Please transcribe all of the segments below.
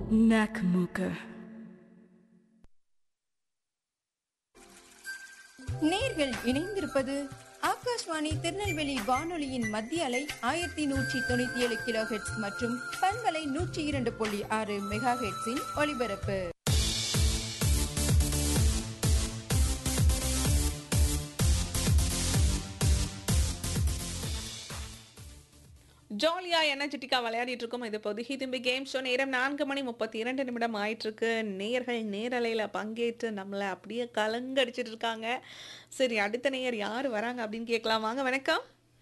Nakamooka. நேர்கள் இணைந்திருப்பது ஆகாஷ்வாணி திருநெல்வேலி வானொலியின் மத்திய அலை ஆயிரத்தி நூற்றி தொண்ணூத்தி ஏழு கிலோ ஹெட்ஸ் மற்றும் பண்பலை நூற்றி இரண்டு புள்ளி ஆறு மெகா ஹெட்ஸின் ஒலிபரப்பு ஜாலியா எனர்ஜெட்டிக்கா விளையாடிட்டு இருக்கோம் இது பொதுகி திரும்பி கேம் ஷோ நேரம் நான்கு மணி முப்பத்தி இரண்டு நிமிடம் ஆயிட்டு இருக்கு நேயர்கள் நேரலையில பங்கேற்று நம்மளை அப்படியே கலங்கடிச்சிட்டு இருக்காங்க சரி அடுத்த நேயர் யார் வராங்க அப்படின்னு கேட்கலாம் வாங்க வணக்கம்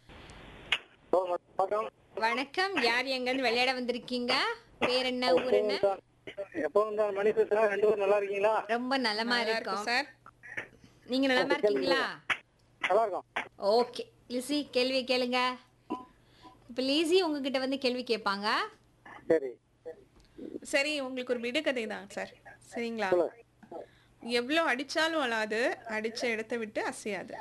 வணக்கம் யார் எங்கன்னு விளையாட வந்திருக்கீங்க பேர் என்ன ஊர் என்ன எப்போ வந்தா மணி பேசுறா ரெண்டு பேரும் நல்லா இருக்கீங்களா ரொம்ப நலமா நல்லா இருக்கோம் இருக்கும் சார் நீங்க நலமா இருக்கீங்களா நல்லா இருக்கும் ஓகே லிசி கேள்வி கேளுங்க இப்ப லிசி உங்ககிட்ட வந்து கேள்வி கேட்பாங்க சரி சரி உங்களுக்கு ஒரு விடுகதை தான் சார் சரிங்களா சொல்லு எவ்வளோ அடிச்சாலும் அழாது அடிச்ச இடத்த விட்டு அசையாது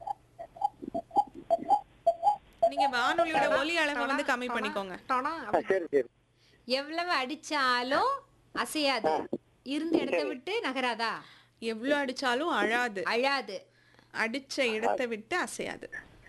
நீங்க வானொலியோட ஒலி அளவை வந்து கம்மி பண்ணிக்கோங்க ஆ, சரி சரி எவ்வளவு அடிச்சாலும் அசையாது இருந்த இடத்த விட்டு நகராதா எவ்வளோ அடிச்சாலும் அழாது அழாது அடிச்ச இடத்தை விட்டு அசையாது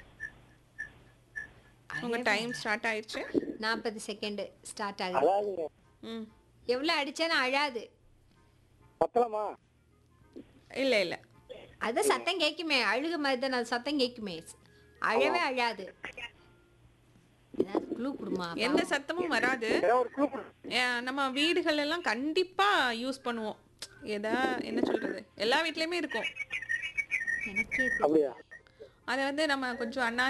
உங்க டைம் ஸ்டார்ட் ஆயிடுச்சு நாற்பது செகண்ட் ஸ்டார்ட் ஆகுது அழாதுங்க ம் எவ்வளவு அடிச்சாலும் அழாது பத்தலாமா இல்ல இல்ல அதான் சத்தம் கேட்குமே அழுக மாதிரி தான் அது சத்தம் கேட்குமே அழவே அழாது ஏதாவது க்ளூ கொடுமா எந்த சத்தமும் வராது ஏதாவது ஒரு clue கொடு. ஏன், நம்ம வீடுகள் எல்லாம் கண்டிப்பா யூஸ் பண்ணுவோம் எதா என்ன சொல்றது எல்லா வீட்லயுமே இருக்கும் எனக்கே அப்படியா அதை வந்து நம்ம கொஞ்சம் அண்ணா